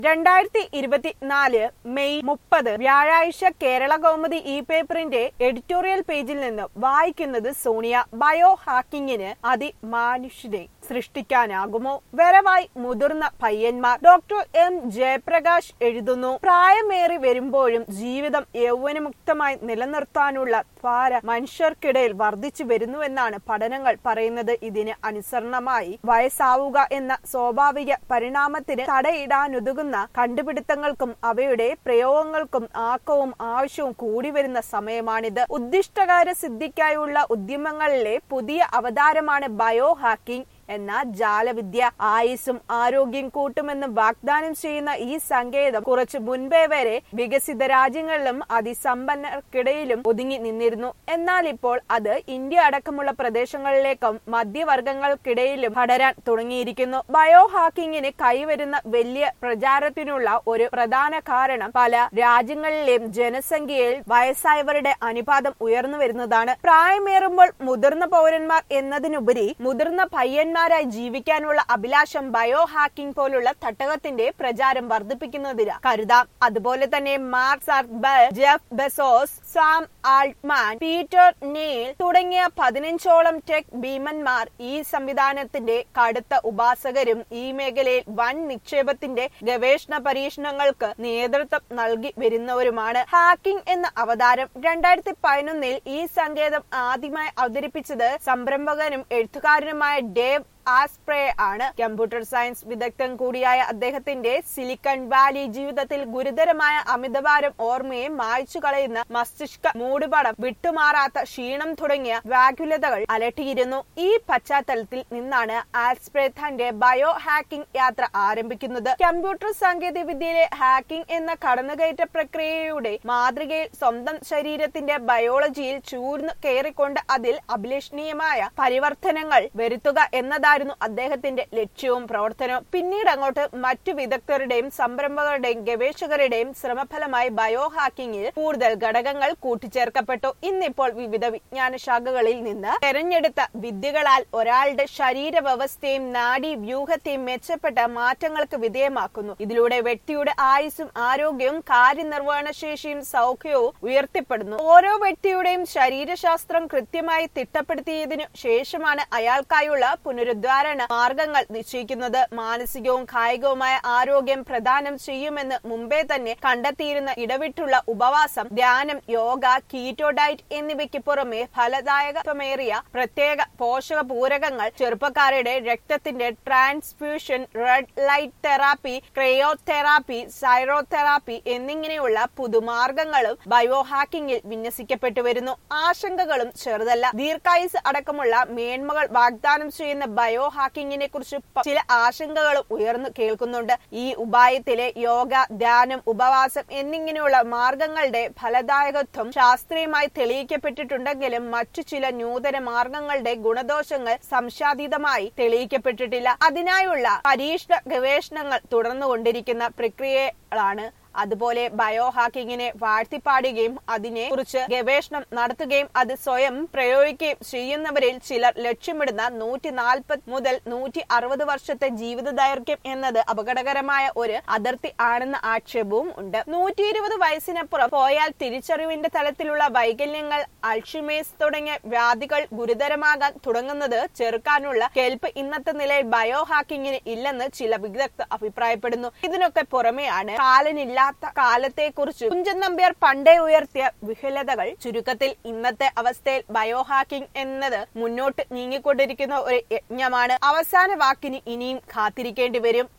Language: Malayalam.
രണ്ടായിരത്തി ഇരുപത്തിനാല് മെയ് മുപ്പത് വ്യാഴാഴ്ച കേരള കൗമുദി ഇ പേപ്പറിന്റെ എഡിറ്റോറിയൽ പേജിൽ നിന്ന് വായിക്കുന്നത് സോണിയ ബയോ ഹാക്കിങ്ങിന് അതിമാനുഷിനെ സൃഷ്ടിക്കാനാകുമോ വരവായി മുതിർന്ന പയ്യന്മാർ ഡോക്ടർ എം ജയപ്രകാശ് എഴുതുന്നു പ്രായമേറി വരുമ്പോഴും ജീവിതം യൗവനമുക്തമായി നിലനിർത്താനുള്ള ത്വാര മനുഷ്യർക്കിടയിൽ വർദ്ധിച്ചു വരുന്നുവെന്നാണ് പഠനങ്ങൾ പറയുന്നത് ഇതിന് അനുസരണമായി വയസ്സാവുക എന്ന സ്വാഭാവിക പരിണാമത്തിന് തടയിടാനുതകുന്ന കണ്ടുപിടുത്തങ്ങൾക്കും അവയുടെ പ്രയോഗങ്ങൾക്കും ആക്കവും ആവശ്യവും കൂടി വരുന്ന സമയമാണിത് ഉദ്ദിഷ്ടകാര്യ സിദ്ധിക്കായുള്ള ഉദ്യമങ്ങളിലെ പുതിയ അവതാരമാണ് ബയോ ഹാക്കിംഗ് എന്ന ജാലവിദ്യ ആയുസ്സും ആരോഗ്യം കൂട്ടുമെന്ന് വാഗ്ദാനം ചെയ്യുന്ന ഈ സങ്കേതം കുറച്ചു മുൻപേ വരെ വികസിത രാജ്യങ്ങളിലും അതിസമ്പന്നർക്കിടയിലും ഒതുങ്ങി നിന്നിരുന്നു എന്നാൽ ഇപ്പോൾ അത് ഇന്ത്യ അടക്കമുള്ള പ്രദേശങ്ങളിലേക്കും മധ്യവർഗങ്ങൾക്കിടയിലും പടരാൻ തുടങ്ങിയിരിക്കുന്നു ബയോ ഹാക്കിങ്ങിന് കൈവരുന്ന വലിയ പ്രചാരത്തിനുള്ള ഒരു പ്രധാന കാരണം പല രാജ്യങ്ങളിലെയും ജനസംഖ്യയിൽ വയസ്സായവരുടെ അനുപാതം ഉയർന്നു വരുന്നതാണ് പ്രായമേറുമ്പോൾ മുതിർന്ന പൗരന്മാർ എന്നതിനുപരി മുതിർന്ന പയ്യന്മാരായി ജീവിക്കാനുള്ള അഭിലാഷം ബയോ ഹാക്കിംഗ് പോലുള്ള തട്ടകത്തിന്റെ പ്രചാരം വർദ്ധിപ്പിക്കുന്നതിന് കരുതാം അതുപോലെ തന്നെ Mark Zuckerberg Jeff Bezos Sam Altman Peter Thiel തുടങ്ങിയ പതിനഞ്ചോളം ടെക് ഭീമന്മാർ ഈ സംവിധാനത്തിന്റെ കടുത്ത ഉപാസകരും ഈ മേഖലയിൽ വൻ നിക്ഷേപത്തിന്റെ ഗവേഷണ പരീക്ഷണങ്ങൾക്ക് നേതൃത്വം നൽകി വരുന്നവരുമാണ് ഹാക്കിംഗ് എന്ന അവതാരം രണ്ടായിരത്തി പതിനൊന്നിൽ ഈ സങ്കേതം ആദ്യമായി അവതരിപ്പിച്ചത് സംരംഭകനും എഴുത്തുകാരനുമായ ഡേവ് ആസ്പ്രേ ആണ് കമ്പ്യൂട്ടർ സയൻസ് വിദഗ്ധൻ കൂടിയായ അദ്ദേഹത്തിന്റെ സിലിക്കൺ വാലി ജീവിതത്തിൽ ഗുരുതരമായ അമിതഭാരം ഓർമ്മയെ മായ്ച്ചു കളയുന്ന മസ്തിഷ്ക മൂടുപടം വിട്ടുമാറാത്ത ക്ഷീണം തുടങ്ങിയ വ്യാകുലതകൾ അലട്ടിയിരുന്നു ഈ പശ്ചാത്തലത്തിൽ നിന്നാണ് ആസ്പ്രേ തന്റെ ബയോ ഹാക്കിംഗ് യാത്ര ആരംഭിക്കുന്നത് കമ്പ്യൂട്ടർ സാങ്കേതിക വിദ്യയിലെ ഹാക്കിംഗ് എന്ന കടന്നുകയറ്റ പ്രക്രിയയുടെ മാതൃകയിൽ സ്വന്തം ശരീരത്തിന്റെ ബയോളജിയിൽ ചൂർന്നു കയറിക്കൊണ്ട് അതിൽ അഭിലഷണീയമായ പരിവർത്തനങ്ങൾ വരുത്തുക എന്നതാണ് ഇതായിരുന്നു അദ്ദേഹത്തിന്റെ ലക്ഷ്യവും പ്രവർത്തനവും പിന്നീട് അങ്ങോട്ട് മറ്റു വിദഗ്ധരുടെയും സംരംഭകരുടെയും ഗവേഷകരുടെയും ശ്രമഫലമായി ബയോ ഹാക്കിങ്ങിൽ കൂടുതൽ ഘടകങ്ങൾ കൂട്ടിച്ചേർക്കപ്പെട്ടു ഇന്നിപ്പോൾ വിവിധ വിജ്ഞാന ശാഖകളിൽ നിന്ന് തെരഞ്ഞെടുത്ത വിദ്യകളാൽ ഒരാളുടെ ശരീര വ്യവസ്ഥയും നാഡി വ്യൂഹത്തെയും മെച്ചപ്പെട്ട മാറ്റങ്ങൾക്ക് വിധേയമാക്കുന്നു ഇതിലൂടെ വ്യക്തിയുടെ ആയുസ്സും ആരോഗ്യവും കാര്യനിർവഹണ ശേഷിയും സൗഖ്യവും ഉയർത്തിപ്പെടുന്നു ഓരോ വ്യക്തിയുടെയും ശരീരശാസ്ത്രം കൃത്യമായി തിട്ടപ്പെടുത്തിയതിനു ശേഷമാണ് അയാൾക്കായുള്ള പുനരുദ്ധ ഉദ്ധാരണ മാർഗങ്ങൾ നിശ്ചയിക്കുന്നത് മാനസികവും കായികവുമായ ആരോഗ്യം പ്രദാനം ചെയ്യുമെന്ന് മുമ്പേ തന്നെ കണ്ടെത്തിയിരുന്ന ഇടവിട്ടുള്ള ഉപവാസം ധ്യാനം യോഗ കീറ്റോ ഡയറ്റ് എന്നിവയ്ക്ക് പുറമെ ഫലദായകത്വമേറിയ പ്രത്യേക പോഷക പൂരകങ്ങൾ ചെറുപ്പക്കാരുടെ രക്തത്തിന്റെ transfusion red light therapy cryotherapy സൈറോതെറാപ്പി എന്നിങ്ങനെയുള്ള പുതുമാർഗങ്ങളും ബയോ ഹാക്കിംഗിൽ വിന്യസിക്കപ്പെട്ടു വരുന്നു ആശങ്കകളും ചെറുതല്ല ദീർഘായുസ് അടക്കമുള്ള മേന്മകൾ വാഗ്ദാനം ചെയ്യുന്ന ബയോ ഹാക്കിങ്ങിനെ കുറിച്ച് ചില ആശങ്കകളും ഉയർന്നു കേൾക്കുന്നുണ്ട് ഈ ഉപായത്തിലെ യോഗ ധ്യാനം ഉപവാസം എന്നിങ്ങനെയുള്ള മാർഗങ്ങളുടെ ഫലദായകത്വം ശാസ്ത്രീയമായി തെളിയിക്കപ്പെട്ടിട്ടുണ്ടെങ്കിലും മറ്റു ചില നൂതന മാർഗങ്ങളുടെ ഗുണദോഷങ്ങൾ സംശാതീതമായി തെളിയിക്കപ്പെട്ടിട്ടില്ല അതിനായുള്ള പരീക്ഷണ ഗവേഷണങ്ങൾ തുടർന്നുകൊണ്ടിരിക്കുന്ന പ്രക്രിയകളാണ് അതുപോലെ ബയോ ഹാക്കിങ്ങിനെ വാഴ്ത്തിപ്പാടുകയും അതിനെ കുറിച്ച് ഗവേഷണം നടത്തുകയും അത് സ്വയം പ്രയോഗിക്കുകയും ചെയ്യുന്നവരിൽ ചിലർ ലക്ഷ്യമിടുന്ന നൂറ്റി നാൽപ്പത് മുതൽ നൂറ്റി അറുപത് വർഷത്തെ ജീവിത ദൈർഘ്യം എന്നത് അപകടകരമായ ഒരു അതിർത്തി ആണെന്ന ആക്ഷേപവും ഉണ്ട് നൂറ്റി ഇരുപത് വയസ്സിനപ്പുറം പോയാൽ തിരിച്ചറിവിന്റെ തലത്തിലുള്ള വൈകല്യങ്ങൾ അൾഷിമേസ് തുടങ്ങിയ വ്യാധികൾ ഗുരുതരമാകാൻ തുടങ്ങുന്നത് ചെറുക്കാനുള്ള കെൽപ്പ് ഇന്നത്തെ നിലയിൽ ബയോ ഹാക്കിങ്ങിന് ഇല്ലെന്ന് ചില വിദഗ്ധർ അഭിപ്രായപ്പെടുന്നു ഇതിനൊക്കെ പുറമെയാണ് കാലനില്ല ഇല്ലാത്ത കാലത്തെക്കുറിച്ച് കുഞ്ചൻ നമ്പ്യാർ പണ്ടേ ഉയർത്തിയ വിഹുലതകൾ ചുരുക്കത്തിൽ ഇന്നത്തെ അവസ്ഥയിൽ ബയോ ഹാക്കിംഗ് എന്നത് മുന്നോട്ട് നീങ്ങിക്കൊണ്ടിരിക്കുന്ന ഒരു യജ്ഞമാണ് അവസാന വാക്കിന് ഇനിയും കാത്തിരിക്കേണ്ടി വരും